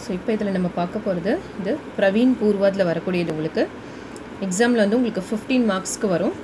so இப்போ இதில் நம்ம பார்க்க போகிறது இது பிரவீன் பூர்வாத்தில் வரக்கூடியது உங்களுக்கு எக்ஸாமில் வந்து உங்களுக்கு ஃபிஃப்டீன் மார்க்ஸ்க்கு வரும்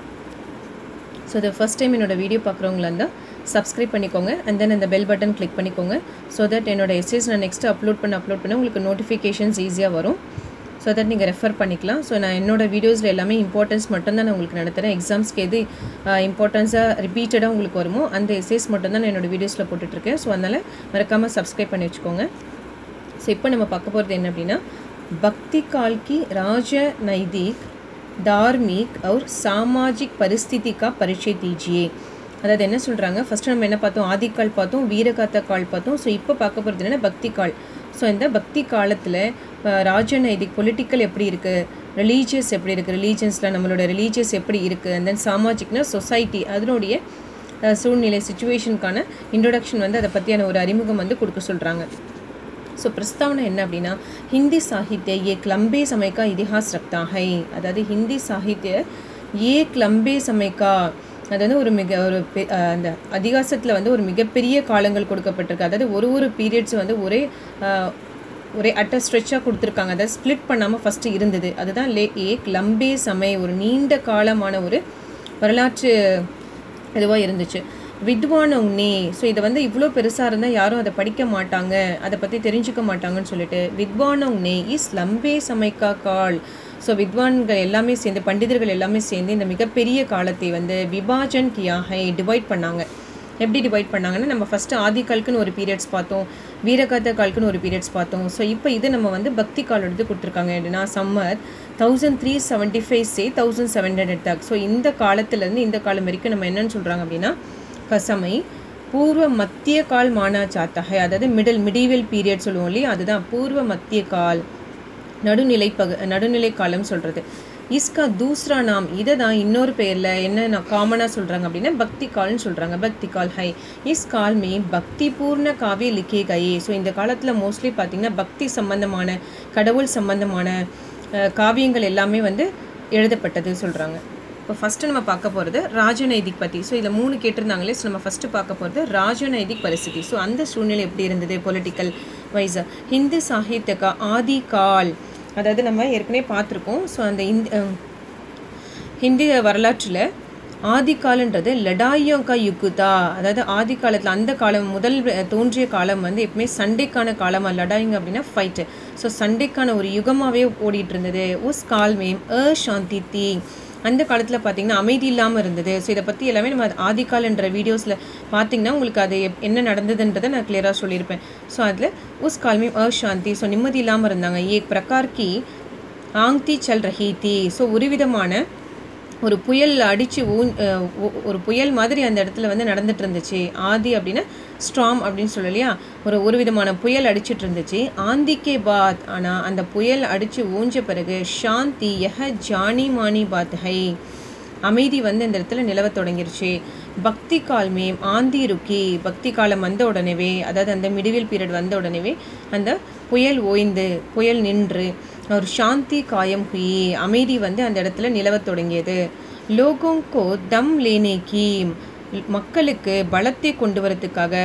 ஸோ இது ஃபஸ்ட் டைம் என்னோட வீடியோ பார்க்குறவங்களா இருந்தால் சப்ஸ்கிரைப் பண்ணிக்கோங்க அண்ட் தென் அந்த பெல் பட்டன் கிளிக் பண்ணிக்கோங்க ஸோ தட் என்னோட எஸ்ஏஸ் நான் நெக்ஸ்ட்டு அப்லோட் பண்ண அப்லோட் பண்ண உங்களுக்கு நோட்டிஃபிகேஷன்ஸ் ஈஸியாக வரும் ஸோ தட் நீங்கள் ரெஃபர் பண்ணிக்கலாம் ஸோ நான் என்னோட வீடியோஸில் எல்லாமே இம்பார்ட்டன்ஸ் மட்டும் தான் நான் உங்களுக்கு நடத்துகிறேன் எக்ஸாம்ஸ்க்கு எது இம்பார்ட்டன்ஸாக ரிப்பீட்டடாக உங்களுக்கு வருமோ அந்த எஸ்ஏஸ் மட்டும் தான் நான் என்னோட வீடியோஸில் போட்டுட்ருக்கேன் ஸோ அதனால் மறக்காமல் சப்ஸ்கிரைப் பண்ணி வச்சுக்கோங்க ஸோ இப்போ நம்ம பார்க்க போகிறது என்ன அப்படின்னா பக்தி काल की राज नैतिक धार्मिक और सामाजिक परिस्थिति का परिचय दीजिए அதாவது என்ன சொல்கிறாங்க ஃபஸ்ட்டு நம்ம என்ன பார்த்தோம் ஆதிக்கால் பார்த்தோம் வீரகாத்த கால் பார்த்தோம் ஸோ இப்போ பார்க்க போகிறது என்னென்னா பக்தி கால் ஸோ இந்த பக்தி காலத்தில் ராஜநைதிக் பொலிட்டிக்கல் எப்படி இருக்குது ரிலீஜியஸ் எப்படி இருக்குது ரிலீஜியன்ஸில் நம்மளோட ரிலீஜியஸ் எப்படி இருக்குது அண்ட் தென் சாமாஜிக்னா சொசைட்டி அதனுடைய சூழ்நிலை சுச்சுவேஷனுக்கான இன்ட்ரொடக்ஷன் வந்து அதை பற்றியான ஒரு அறிமுகம் வந்து கொடுக்க சொல்கிறாங்க ஸோ பிரஸ்தாவனை என்ன அப்படின்னா ஹிந்தி சாகித்ய ஏக் லம்பே சமைக்கா இதிஹாஸ் ரக்தா ஹை அதாவது ஹிந்தி சாகித்ய ஏக் லம்பே சமைக்கா அது வந்து ஒரு மிக ஒரு அந்த அதிகாசத்தில் வந்து ஒரு மிகப்பெரிய காலங்கள் கொடுக்கப்பட்டிருக்கு அதாவது ஒரு ஒரு பீரியட்ஸ் வந்து ஒரே ஒரே அட்ட ஸ்ட்ரெச்சாக கொடுத்துருக்காங்க அதை ஸ்ப்ளிட் பண்ணாமல் ஃபஸ்ட்டு இருந்தது அதுதான் லே ஏக் லம்பே சமய ஒரு நீண்ட காலமான ஒரு வரலாற்று இதுவாக இருந்துச்சு வித்வானவ் நே ஸோ இதை வந்து இவ்வளோ பெருசாக இருந்தால் யாரும் அதை படிக்க மாட்டாங்க அதை பற்றி தெரிஞ்சுக்க மாட்டாங்கன்னு சொல்லிட்டு வித்வானவ் நே இஸ் லம்பே சமைக்கா கால் ஸோ வித்வான்கள் எல்லாமே சேர்ந்து பண்டிதர்கள் எல்லாமே சேர்ந்து இந்த மிகப்பெரிய காலத்தை வந்து விபாஜன் கியாகை டிவைட் பண்ணாங்க எப்படி டிவைட் பண்ணாங்கன்னா நம்ம ஃபஸ்ட்டு ஆதி கால்க்குன்னு ஒரு பீரியட்ஸ் பார்த்தோம் வீரகாத்த கால்க்குன்னு ஒரு பீரியட்ஸ் பார்த்தோம் ஸோ இப்போ இது நம்ம வந்து பக்தி கால் எடுத்து கொடுத்துருக்காங்க அப்படின்னா சம்மர் தௌசண்ட் த்ரீ செவன்ட்டி ஃபைவ் சே தௌசண்ட் செவன் ஹண்ட்ரட் தக் ஸோ இந்த காலத்துலேருந்து இந்த காலம் வரைக்கும் நம்ம என்னன்னு சொல்கிறாங்க அப்படின்னா கசமை பூர்வ மத்திய கால் மானா சாத்தகை அதாவது மிடில் மிடிவல் பீரியட் சொல்லுவோம் இல்லையா அதுதான் பூர்வ மத்திய கால் நடுநிலை பகு நடுநிலை காலம் சொல்கிறது இஸ்கா தூஸ்ரா நாம் இதை தான் இன்னொரு பேரில் என்ன நான் காமனாக சொல்கிறாங்க அப்படின்னா பக்தி கால்னு சொல்கிறாங்க பக்தி கால் ஹை இஸ் கால் மே பக்தி பூர்ண காவிய லிக்கே கயே ஸோ இந்த காலத்தில் மோஸ்ட்லி பார்த்திங்கன்னா பக்தி சம்பந்தமான கடவுள் சம்பந்தமான காவியங்கள் எல்லாமே வந்து எழுதப்பட்டது சொல்கிறாங்க இப்போ ஃபஸ்ட்டு நம்ம பார்க்க போகிறது ராஜநைதிக் பற்றி ஸோ இதில் மூணு கேட்டிருந்தாங்களே ஸோ நம்ம ஃபஸ்ட்டு பார்க்க போகிறது ராஜநைதிக் பரிஸ்திதி ஸோ அந்த சூழ்நிலை எப்படி இருந்தது பொலிட்டிக்கல் வைஸாக ஹிந்து சாகித்யக்கா ஆதி கால் அதாவது நம்ம ஏற்கனவே பார்த்துருக்கோம் ஸோ அந்த இந்த ஹிந்தி வரலாற்றில் ஆதி காலன்றது லடாயோங்கா யுக்குதா அதாவது ஆதி காலத்தில் அந்த காலம் முதல் தோன்றிய காலம் வந்து எப்பவுமே சண்டைக்கான காலமாக லடாயிங் அப்படின்னா ஃபைட்டு ஸோ சண்டைக்கான ஒரு யுகமாகவே ஓடிட்டு இருந்தது உஸ் கால் மேம் அ சாந்தி தீ அந்த காலத்தில் பார்த்திங்கன்னா அமைதி இல்லாமல் இருந்தது ஸோ இதை பற்றி எல்லாமே நம்ம ஆதிகால்ன்ற வீடியோஸில் பார்த்திங்கன்னா உங்களுக்கு அது என்ன நடந்ததுன்றதை நான் கிளியராக சொல்லியிருப்பேன் ஸோ அதில் உஸ் கால்மி அசாந்தி ஸோ நிம்மதி இல்லாமல் இருந்தாங்க ஏக் பிரகார்கி ஆங்தி சல் ரஹீதி ஸோ ஒரு விதமான ஒரு புயல் அடித்து ஊ ஒரு புயல் மாதிரி அந்த இடத்துல வந்து நடந்துட்டு இருந்துச்சு ஆதி அப்படின்னா ஸ்ட்ராம் அப்படின்னு சொல்லலையா ஒரு ஒரு விதமான புயல் அடிச்சிட்டு இருந்துச்சு ஆந்திக்கே பாத் ஆனால் அந்த புயல் அடித்து ஊஞ்ச பிறகு ஷாந்தி யஹ ஜானி மானி பாத் ஹை அமைதி வந்து இந்த இடத்துல நிலவ தொடங்கிருச்சு பக்தி கால்மே ஆந்தி ருக்கி பக்தி காலம் வந்த உடனேவே அதாவது அந்த மிடிவில் பீரியட் வந்த உடனேவே அந்த புயல் ஓய்ந்து புயல் நின்று ஒரு சாந்தி காயம் ஹுயி அமைதி வந்து அந்த இடத்துல நிலவ தொடங்கியது லோகோங்கோ தம் லேனேக்கி மக்களுக்கு பலத்தை கொண்டு வரத்துக்காக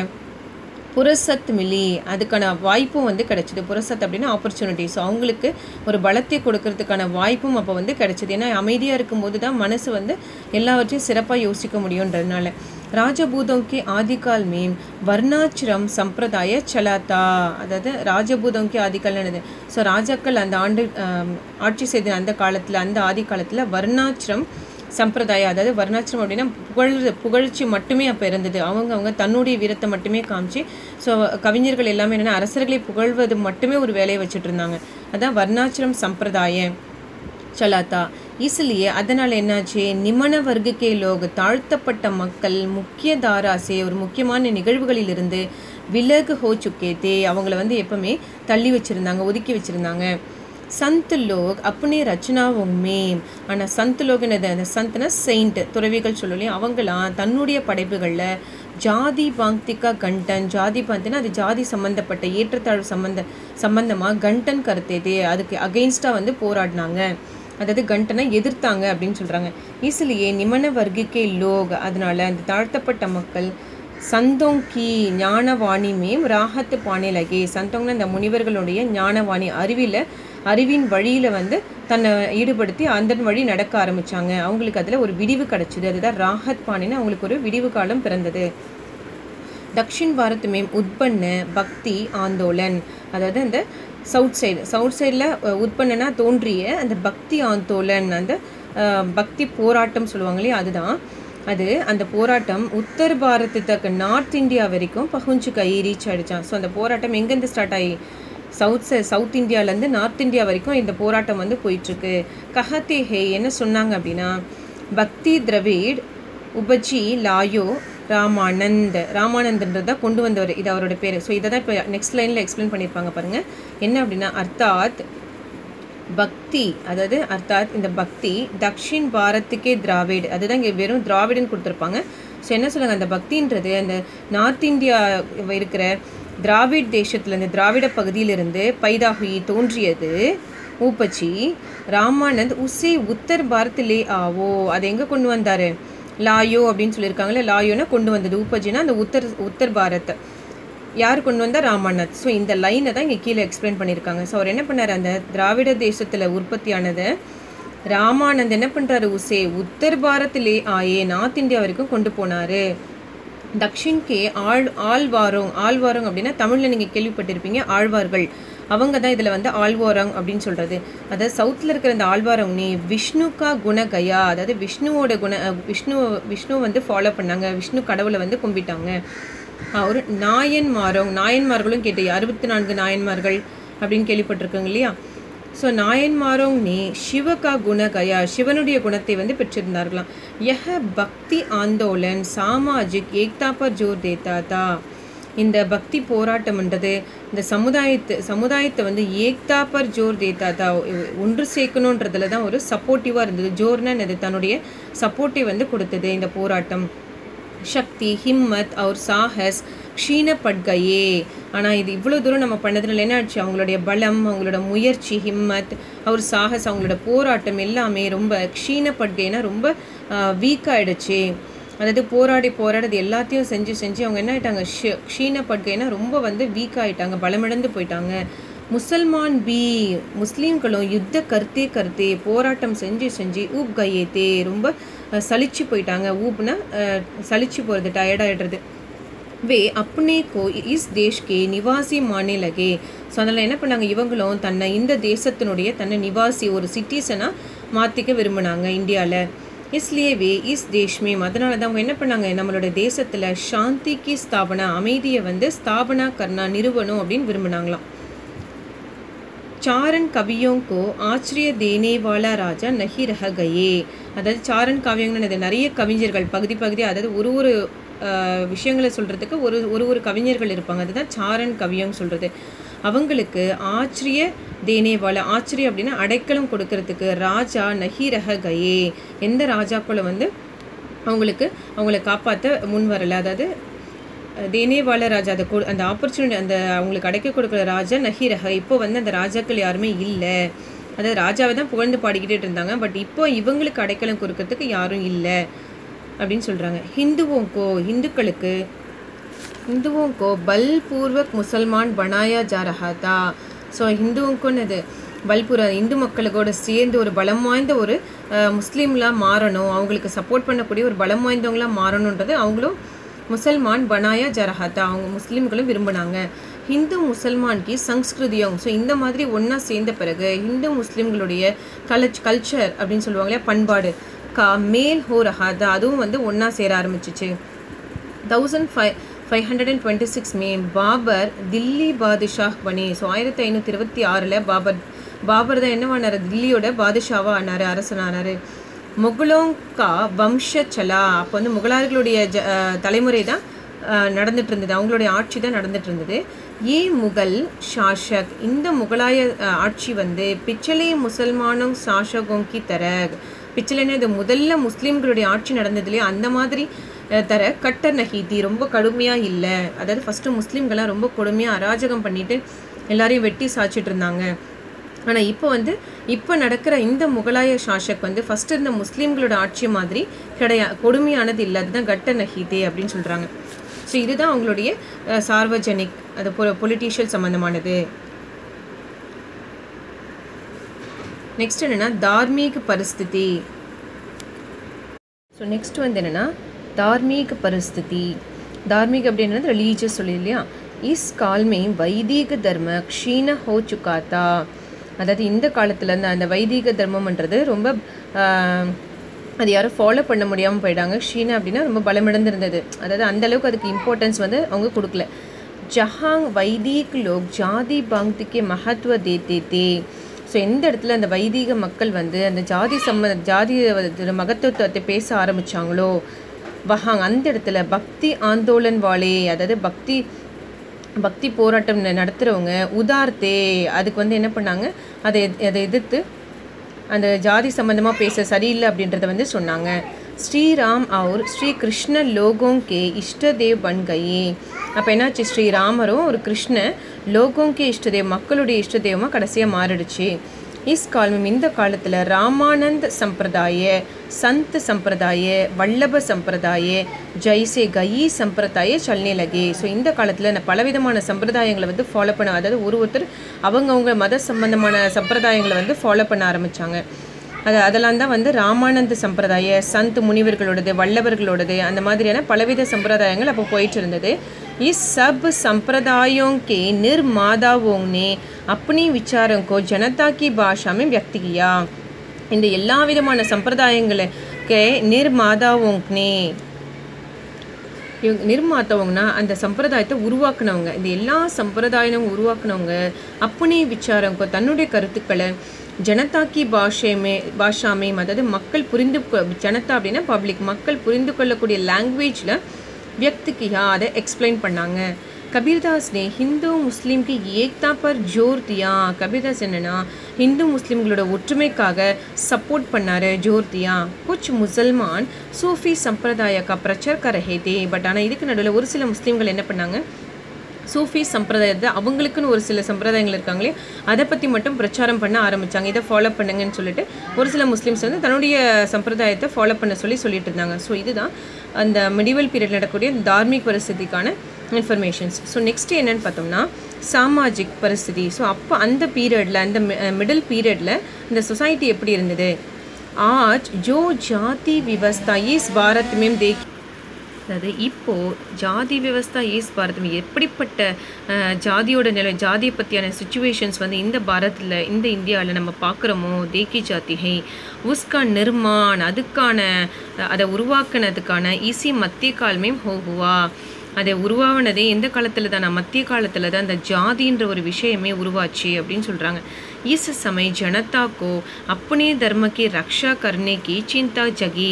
புரசத் மிலி அதுக்கான வாய்ப்பும் வந்து கிடச்சிது புரசத் அப்படின்னா ஆப்பர்ச்சுனிட்டி ஸோ அவங்களுக்கு ஒரு பலத்தை கொடுக்கறதுக்கான வாய்ப்பும் அப்போ வந்து கிடச்சிது ஏன்னா அமைதியாக இருக்கும்போது தான் மனசு வந்து எல்லாவற்றையும் சிறப்பாக யோசிக்க முடியுன்றதுனால ராஜபூதோங்கி ஆதிகால் மேம் வர்ணாச்சிரம் சம்பிரதாய சலாத்தா அதாவது ராஜபூதோங்கி ஆதிகால் என்னது ஸோ ராஜாக்கள் அந்த ஆண்டு ஆட்சி செய்த அந்த காலத்தில் அந்த ஆதி காலத்தில் வர்ணாச்சிரம் சம்பிரதாயம் அதாவது வர்ணாச்சிரம் அப்படின்னா புகழ் புகழ்ச்சி மட்டுமே அப்போ இருந்தது அவங்க அவங்க தன்னுடைய வீரத்தை மட்டுமே காமிச்சு ஸோ கவிஞர்கள் எல்லாமே என்னென்னா அரசர்களை புகழ்வது மட்டுமே ஒரு வேலையை வச்சுட்டு இருந்தாங்க அதான் வர்ணாச்சிரம் சம்பிரதாயம் சலாத்தா இஸ்லியே அதனால் என்னாச்சு நிமன வர்க்கே லோக தாழ்த்தப்பட்ட மக்கள் முக்கிய தாராசே ஒரு முக்கியமான நிகழ்வுகளிலிருந்து விலகு ஹோ சுக்கேத்தே அவங்கள வந்து எப்பவுமே தள்ளி வச்சுருந்தாங்க ஒதுக்கி வச்சுருந்தாங்க சந்த் லோக் அப்பனே ரச்சனாவோं में ஆனால் சந்த் லோக் என்னது அந்த சந்த்னா செயின்ட் துறவிகள் சொல்லலையும் அவங்களாம் தன்னுடைய படைப்புகளில் ஜாதி பாங்திகா கண்டன் ஜாதி பாந்தினா அது ஜாதி சம்மந்தப்பட்ட ஏற்றத்தாழ்வு சம்மந்த சம்பந்தமாக கண்டன் கருத்தேதே அதுக்கு அகெயின்ஸ்டாக வந்து போராடினாங்க அதாவது கண்டனை எதிர்த்தாங்க அப்படின்னு சொல்கிறாங்க இஸ்லியே நிமன வர்க்கிக்கே லோக் அதனால அந்த தாழ்த்தப்பட்ட மக்கள் சந்தோங் கி ஞானவாணி மேம் ராகத்து பாணிலகே சந்தோங்னா இந்த முனிவர்களுடைய ஞானவாணி அறிவில் அறிவின் வழியில் வந்து தன்னை ஈடுபடுத்தி அந்த வழி நடக்க ஆரம்பித்தாங்க அவங்களுக்கு அதில் ஒரு விடிவு கிடச்சிது அதுதான் ராகத் பாணின்னு அவங்களுக்கு ஒரு விடிவு காலம் பிறந்தது தக்ஷின் பாரத் மேம் உட்பண்ண பக்தி ஆந்தோலன் அதாவது அந்த சவுத் சைடு சவுத் சைடில் உட்பண்ணனா தோன்றிய அந்த பக்தி ஆந்தோலன் அந்த அஹ், பக்தி போராட்டம் சொல்லுவாங்க இல்லையா அதுதான் அது அந்த போராட்டம் உத்தர் பாரதத்துக்கு நார்த் இந்தியா வரைக்கும் பகுஞ்சு கை ரீச் ஆயிடுச்சான் ஸோ அந்த போராட்டம் எங்கேருந்து ஸ்டார்ட் ஆகி சவுத் சை- சவுத் இந்தியாவிலேருந்து நார்த் இந்தியா வரைக்கும் இந்த போராட்டம் வந்து போயிட்டுருக்கு கஹத்தே ஹே என்ன சொன்னாங்க அப்படின்னா பக்தி திரவிட் உபஜி லாயோ ராமானந்த் ராமானந்த்ன்றது தான் கொண்டு வந்தவர் இது அவரோட பேர் ஸோ இதை தான் இப்போ நெக்ஸ்ட் லைனில் எக்ஸ்பிளைன் பண்ணியிருப்பாங்க பாருங்கள் என்ன அப்படின்னா அர்த்தாத் பக்தி அதாவது அர்த்தாத் இந்த பக்தி தக்ஷின் பாரத்துக்கே திராவிட் அதுதான் இங்கே வெறும் திராவிடன்னு கொடுத்துருப்பாங்க ஸோ என்ன சொல்லுங்க அந்த பக்தின்றது அந்த நார்த் இந்தியா இருக்கிற திராவிட் தேசத்துல இந்த திராவிட பகுதியிலிருந்து பைதாகி தோன்றியது ஊப்பச்சி ராமானந்த் உசே உத்தர் பாரத்திலே ஆவோ அதை எங்கே கொண்டு வந்தார் லாயோ அப்படின்னு சொல்லியிருக்காங்களே லாயோனா கொண்டு வந்தது ஊப்பச்சினா அந்த உத்தர் உத்தர் பாரத் யார் கொண்டு வந்தா ராமாநாத் ஸோ இந்த லைனை தான் இங்கே கீழே எக்ஸ்பிளைன் பண்ணியிருக்காங்க ஸோ அவர் என்ன பண்ணார் அந்த திராவிட தேசத்தில் உற்பத்தியானதை ராமானந்த் என்ன பண்ணுறாரு உசே உத்தர் பாரத்திலே ஆயே நார்த் இந்தியா வரைக்கும் கொண்டு போனார் தக்ஷின் கே ஆள் ஆழ்வாரோங் ஆழ்வாரோங் அப்படின்னா தமிழில் நீங்கள் கேள்விப்பட்டிருப்பீங்க ஆழ்வார்கள் அவங்க தான் இதில் வந்து ஆழ்வாரங் அப்படின்னு சொல்கிறது அதாவது சவுத்தில் இருக்கிற இந்த ஆழ்வாரங் நீ விஷ்ணுக்கா குணகயா அதாவது விஷ்ணுவோட குண அஹ் விஷ்ணு விஷ்ணு வந்து ஃபாலோ பண்ணாங்க விஷ்ணு கடவுளை வந்து கும்பிட்டாங்க அவர் நாயன்மாரோங் நாயன்மார்களும் கேட்டு அறுபத்தி நான்கு நாயன்மார்கள் அப்படின்னு கேள்விப்பட்டிருக்கோங்க இல்லையா ஸோ நாயன்மாரோங் நீ சிவகா குணகயா சிவனுடைய குணத்தை வந்து பெற்றிருந்தார்களாம் யஹ பக்தி ஆந்தோலன் சாமாஜிக் ஏக்தா பர் ஜோர் தேத்தா தா இந்த பக்தி போராட்டம்ன்றது இந்த சமுதாயத்து சமுதாயத்தை வந்து ஏக்தா பர் ஜோர் தேத்தா தா ஒன்று சேர்க்கணுன்றதுல தான் ஒரு சப்போர்ட்டிவாக இருந்தது ஜோர்னா என்னது தன்னுடைய சப்போர்ட்டை வந்து கொடுத்தது இந்த போராட்டம் சக்தி ஹிம்மத் அவர் சாஹஸ் க்ஷீணப்படுகையே ஆனால் இது இவ்வளோ தூரம் நம்ம பண்ணதுனால என்ன ஆச்சு அவங்களுடைய பலம் அவங்களோட முயற்சி ஹிம்மத் அவர் சாகஸ் அவங்களோட போராட்டம் எல்லாமே ரொம்ப க்ஷீணப்படுகைனா ரொம்ப வீக் ஆயிடுச்சு அதாவது போராடி போராடுறது எல்லாத்தையும் செஞ்சு செஞ்சு அவங்க என்ன ஆயிட்டாங்க ஷ க்ஷீணப்படுகைனா ரொம்ப வந்து வீக் ஆயிட்டாங்க பலமிழந்து போயிட்டாங்க முசல்மான் பி முஸ்லீம்களும் யுத்த கருத்தே கருத்தே போராட்டம் செஞ்சு செஞ்சு ஊப் கையேத்தே ரொம்ப அஹ், சலிச்சு போயிட்டாங்க ஊப்னா அஹ், சலிச்சு போகிறது டயர்டாயிடுறது வே அப்னே கோ இஸ் தேஷ் கே நிவாசி மானே லகே ஸோ அதனால் என்ன பண்ணாங்க இவங்களும் தன்னை இந்த தேசத்தினுடைய தன்னை நிவாசி ஒரு சிட்டிசனாக மாற்றிக்க விரும்பினாங்க இந்தியாவில் இஸ்லியே வே இஸ் தேஷ்மே அதனால தான் அவங்க என்ன பண்ணாங்க நம்மளோட தேசத்தில் சாந்திக்கு ஸ்தாபனா அமைதியை வந்து ஸ்தாபனா கர்ணா நிறுவனம் அப்படின்னு விரும்பினாங்களாம் சாரன் கவியோं को ஆச்சரிய தேனே வாலா ராஜா நஹி ரஹ கயே அதாவது சாரன் காவியங்கன்னு நிறைய கவிஞர்கள் பகுதி பகுதி அதாவது ஒரு ஒரு ஆஹ், விஷயங்களை சொல்கிறதுக்கு ஒரு ஒரு ஒரு கவிஞர்கள் இருப்பாங்க அதுதான் சாரன் கவியம் சொல்கிறது அவங்களுக்கு ஆச்சரிய தேனேவால ஆச்சரிய அப்படின்னா அடைக்கலம் கொடுக்கறதுக்கு ராஜா நஹி ரஹ கயே எந்த ராஜாக்களும் வந்து அவங்களுக்கு அவங்கள காப்பாற்ற முன் வரல அதாவது தேனேவால ராஜா அதை கொடு அந்த ஆப்பர்ச்சுனிட்டி அந்த அவங்களுக்கு அடைக்க கொடுக்குற ராஜா நஹீரஹ இப்போ வந்து அந்த ராஜாக்கள் யாருமே இல்லை அதாவது ராஜாவை தான் புகழ்ந்து பாடிக்கிட்டே இருந்தாங்க பட் இப்போ இவங்களுக்கு அடைக்கலம் கொடுக்கறதுக்கு யாரும் இல்லை அப்படின்னு சொல்கிறாங்க ஹிந்துவோங்கோ ஹிந்துக்களுக்கு ஹிந்துவோங்கோ பல்பூர்வக் முசல்மான் பனாயா ஜா ரஹா தா ஸோ ஹிந்துவுக்குன்னு இது பல்பூர இந்து மக்களுக்கோட சேர்ந்து ஒரு பலம் வாய்ந்த ஒரு அஹ், முஸ்லீம்லாம் மாறணும் அவங்களுக்கு சப்போர்ட் பண்ணக்கூடிய ஒரு பலம் வாய்ந்தவங்களாம் மாறணுன்றது அவங்களும் முசல்மான் பனாயா ஜரஹாத்தா அவங்க முஸ்லீம்களும் விரும்பினாங்க ஹிந்து முசல்மான்கி சங்ஸ்கிருதியம் ஸோ இந்த மாதிரி ஒன்றா சேர்ந்த பிறகு ஹிந்து முஸ்லீம்களுடைய கலச் கல்ச்சர் அப்படின்னு சொல்லுவாங்களே பண்பாடு கா மேல் ஹோ ரஹாதா அதுவும் வந்து ஒன்றா சேர ஆரம்பிச்சிச்சு thousand five five hundred and twenty six மே பாபர் தில்லி பாதுஷாஹ் பனி ஸோ ஆயிரத்தி ஐநூற்றி இருபத்தி ஆறில் பாபர் பாபர் தான் என்னவானார் தில்லியோட பாதுஷாவாக ஆனார் அரசனானார் முகலோங் கா வம்சச்சலா அப்போ வந்து முகலாயர்களுடைய ஜ அஹ், தலைமுறை தான் அஹ், நடந்துட்டு இருந்தது அவங்களுடைய ஆட்சி தான் நடந்துட்டு இருந்தது ஏ முகல் ஷாஷக் இந்த முகலாய அஹ், ஆட்சி வந்து பிச்சலே முசல்மானும் சாஷகோங்கி தரக் பிச்சலைன்னா இது முதல்ல முஸ்லீம்களுடைய ஆட்சி நடந்ததுலேயே அந்த மாதிரி அஹ், தர கட்டர் நஹீதி ரொம்ப கடுமையாக இல்லை அதாவது ஃபஸ்ட்டு முஸ்லீம்கள்லாம் ரொம்ப கொடுமையாக அராஜகம் பண்ணிட்டு எல்லாரையும் வெட்டி சாய்ச்சிட்டு இருந்தாங்க ஆனால் இப்போ வந்து இப்போ நடக்கிற இந்த முகலாய ஷாஷக் வந்து ஃபஸ்ட்டு இருந்த முஸ்லீம்களோட ஆட்சி மாதிரி கிடையா கொடுமையானது இல்லை அதுதான் கட்ட நஹீதே அப்படின்னு சொல்கிறாங்க ஸோ இதுதான் அவங்களுடைய அஹ், சார்வஜனிக் அது பொ பொலிட்டீஷியல் சம்மந்தமானது நெக்ஸ்ட் என்னென்னா தார்மீக பரிஸ்திதி ஸோ நெக்ஸ்ட் வந்து என்னென்னா தார்மீக பரிஸ்திதி தார்மீக அப்படின்றது ரிலீஜியஸ் சொல்லி இல்லையா இஸ் கால்மே வைதீக தர்ம க்ஷீண ஹோ சுக்காத்தா அதாவது இந்த காலத்துல இருந்து அந்த வைதீக தர்மம்ன்றது ரொம்ப ஆஹ், அது யாரும் ஃபாலோ பண்ண முடியாமல் போயிட்டாங்க ஷீனா அப்படின்னா ரொம்ப பலமிழந்து இருந்தது அதாவது அந்த அளவுக்கு அதுக்கு இம்பார்ட்டன்ஸ் வந்து அவங்க கொடுக்கல ஜஹாங் வைதீக் லோக் ஜாதி பங்க்திக்கு மகத்துவ தேத்தே தே ஸோ எந்த இடத்துல அந்த வைதீக மக்கள் வந்து அந்த ஜாதி சம்ம ஜாதி மகத்துவத்தை பேச ஆரம்பிச்சாங்களோ வஹாங் அந்த இடத்துல பக்தி ஆந்தோலன் வாலே அதாவது பக்தி பக்தி போராட்டம் ந- நடத்துறவங்க உதார்த்தே அதுக்கு வந்து என்ன பண்ணாங்க அதை எத்- அதை எதிர்த்து அந்த ஜாதி சம்பந்தமாக பேச சரியில்லை அப்படின்றத வந்து சொன்னாங்க ஸ்ரீராம் அவர் ஸ்ரீ கிருஷ்ண லோகோங் கே இஷ்டதேவ் பன் கயே அப்போ என்னாச்சு ஸ்ரீராமரும் ஒரு கிருஷ்ண லோகோங் கே இஷ்டதேவ் மக்களுடைய இஷ்டதேவமாக கடைசியாக மாறிடுச்சு இஸ் காலம் இந்த காலத்தில் ராமானந்த் சம்பிரதாய சந்த் சம்பிரதாய வல்லப சம்பிரதாய ஜெய்சே கயி சம்பிரதாய சல்னே லகே ஸோ இந்த காலத்தில் நான் பலவிதமான சம்பிரதாயங்களை வந்து ஃபாலோ பண்ண அதாவது ஒரு ஒருத்தர் அவங்கவுங்க மத சம்பந்தமான சம்பிரதாயங்களை வந்து ஃபாலோ பண்ண ஆரம்பித்தாங்க அது அதெல்லாம் தான் வந்து ராமானந்த சம்பிரதாய சந்த் முனிவர்களோடது வல்லவர்களோடது அந்த மாதிரியான பலவித சம்பிரதாயங்கள் அப்போ போயிட்டு இருந்தது இஸ் சப் சம்பிரதாயோं के निर्माताओं ने अपनी विचारों को जनता की भाषा में व्यक्त किया இந்த எல்லா விதமான சம்பிரதாயங்களுக்கு நிர்மாதாவோங்னே இவங்க நிர்மாத்தவங்கன்னா அந்த சம்பிரதாயத்தை உருவாக்குனவங்க இந்த எல்லா சம்பிரதாயமும் உருவாக்குனவங்க அப்பனே விச்சாரம் கொ- தன்னுடைய கருத்துக்களை ஜனதாக்கி பாஷேமே பாஷாமே அதாவது மக்கள் புரிந்து கொ- ஜனதா அப்படின்னா பப்ளிக் மக்கள் புரிந்து கொள்ளக்கூடிய லாங்குவேஜில் வியக்திக்கியா அதை எக்ஸ்பிளைன் பண்ணாங்க கபீர்தாஸ் ने हिंदू मुस्लिम की एकता पर जोर दिया கபீர்தாஸ் என்னன்னா ஹிந்து முஸ்லிம்களோட ஒற்றுமைக்காக சப்போர்ட் பண்ணாரு ஜோர் தியா குச் முசல்மான் சூஃபி சம்பிரதாய கா பிரச்சர் கர் ரஹே தே பட் ஆனால் இதுக்கு நடுவில் ஒரு சில முஸ்லீம்கள் என்ன பண்ணாங்க சூஃபி சம்பிரதாயத்தை அவங்களுக்குன்னு ஒரு சில சம்பிரதாயங்கள் இருக்காங்களே அதை பற்றி மட்டும் பிரச்சாரம் பண்ண ஆரம்பிச்சாங்க இதை ஃபாலோ பண்ணுங்கன்னு சொல்லிட்டு ஒரு சில முஸ்லீம்ஸ் வந்து தன்னுடைய சம்பிரதாயத்தை ஃபாலோ பண்ண சொல்லி சொல்லிட்டு இருந்தாங்க ஸோ இதுதான் அந்த மிடிவல் பீரியட் நடக்கக்கூடிய தார்மீக் பரிஸ்திதிக்கான இன்ஃபர்மேஷன்ஸ் ஸோ நெக்ஸ்ட் என்னன்னு பார்த்தோம்னா சாமாஜிக் பரிஸ்திதி ஸோ அப்போ அந்த பீரியடில் அந்த மிடில் பீரியடில் இந்த சொசைட்டி எப்படி இருந்தது ஆஜ் ஜோ ஜாதி விவஸ்தா இஸ் பாரத் மேம் தேக் அதாவது இப்போது ஜாதி விவஸ்தா ஈஸ் பாரதம் எப்படிப்பட்ட அஹ், ஜாதியோட நிலை ஜாதியை பற்றியான சுச்சுவேஷன்ஸ் வந்து இந்த பாரத்தில் இந்த இந்தியாவில் நம்ம பார்க்குறோமோ தேக்கி ஜாதிகை உஸ்கா நிர்மான் அதுக்கான அஹ், அதை உருவாக்குனதுக்கான ஈஸி மத்திய காலமே ஹோகுவா அதை உருவானதே எந்த காலத்தில் தான் மத்திய காலத்தில் தான் அந்த ஜாதின்ற ஒரு விஷயமே உருவாச்சு அப்படின்னு சொல்கிறாங்க இஸ் சமய ஜனதா கோ அப்பனே தர்ம கி ரக்ஷா கர்னே கி சிந்தா ஜகி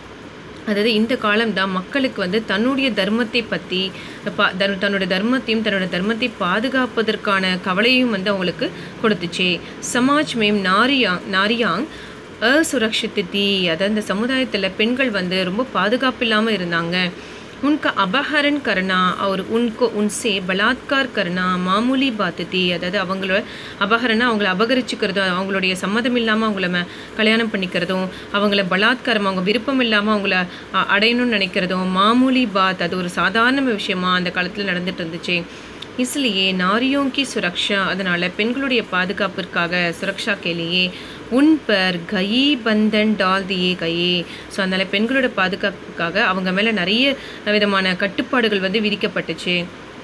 அதாவது இந்த காலம்தான் மக்களுக்கு வந்து தன்னுடைய தர்மத்தை பற்றி பா தன் தன்னுடைய தர்மத்தையும் தன்னோட தர்மத்தை பாதுகாப்பதற்கான கவலையும் வந்து அவங்களுக்கு கொடுத்துச்சு சமாஜ் மேம் நாரியாங் நாரியாங் அசுரக்ஷித்து தீ அதாவது இந்த சமுதாயத்தில் பெண்கள் வந்து ரொம்ப பாதுகாப்பு இல்லாமல் இருந்தாங்க उनका अपहरण करना और उनको उनसे बलात्कार करना மாமூலி பாத்து தீ அதாவது அவங்களோட அபகரணா அவங்கள அபகரிச்சுக்கிறதும் அவங்களுடைய சம்மதம் இல்லாமல் அவங்கள ம- கல்யாணம் பண்ணிக்கிறதும் அவங்கள பலாத்காரம் அவங்க விருப்பம் இல்லாமல் அவங்கள அ- அடையணும்னு நினைக்கிறதும் மாமூலி பாத் அது ஒரு சாதாரண விஷயமா அந்த காலத்தில் நடந்துட்டு இருந்துச்சு इसलिए नारियों की सुरक्षा அதனால் பெண்களுடைய பாதுகாப்பிற்காக சுரக்ஷா கேலியே உன் பர் கயி பந்தன் டால் தியே கயே ஸோ அதனால் பெண்களோட பாதுகாப்புக்காக அவங்க மேலே நிறைய விதமான கட்டுப்பாடுகள் வந்து விதிக்கப்பட்டுச்சு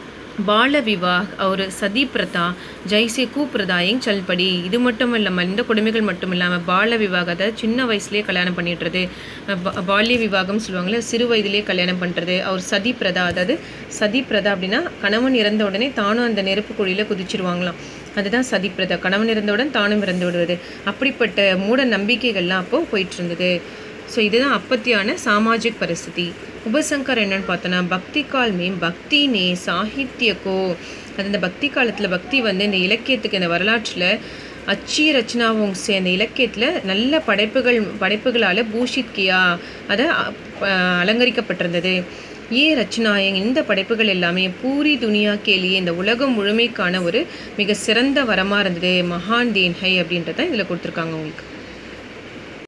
பால விவாஹ் ஒரு சதி பிரதா ஜெய்சே கூப்பிரதாயிங் சல்படி இது மட்டும் இல்லாமல் இந்த கொடுமைகள் மட்டும் இல்லாமல் பால விவாகத்தை சின்ன வயசுலேயே கல்யாணம் பண்ணிடுறது பா- பால்ய விவாகம் சொல்லுவாங்கள்ல சிறு வயதிலேயே கல்யாணம் பண்ணுறது அவர் சதி பிரதா அதாவது சதி பிரதா அப்படின்னா கணவன் இறந்த உடனே தானும் அந்த நெருப்பு குழியில் குதிச்சிருவாங்களாம் அதுதான் சதி பிரதா கணவன் இறந்தவுடன் தானும் இறந்து விடுவது அப்படிப்பட்ட மூட நம்பிக்கைகள்லாம் அப்போ போயிட்டு இருந்தது ஸோ இதுதான் அப்பத்தியான சாமாஜிக் பரிஸ்திதி உபசங்கர் என்னன்னு பார்த்தோன்னா பக்தி கால் மேம் பக்தி நே சாகித்யக்கோ அது இந்த பக்தி காலத்தில் பக்தி வந்து இந்த இலக்கியத்துக்கு இந்த வரலாற்றில் அச்சி ரச்சனாவும் சே அந்த இலக்கியத்தில் நல்ல படைப்புகள் படைப்புகளால் பூஷித் கியா அதை அ- அலங்கரிக்கப்பட்டிருந்தது ஏ ரச்சனாயங் இந்த படைப்புகள் எல்லாமே பூரி துனியா கேலியே இந்த உலகம் முழுமைக்கான ஒரு மிக சிறந்த வரமாக இருந்தது மகான் தேன்ஹை அப்படின்றத இதில் கொடுத்துருக்காங்க உங்களுக்கு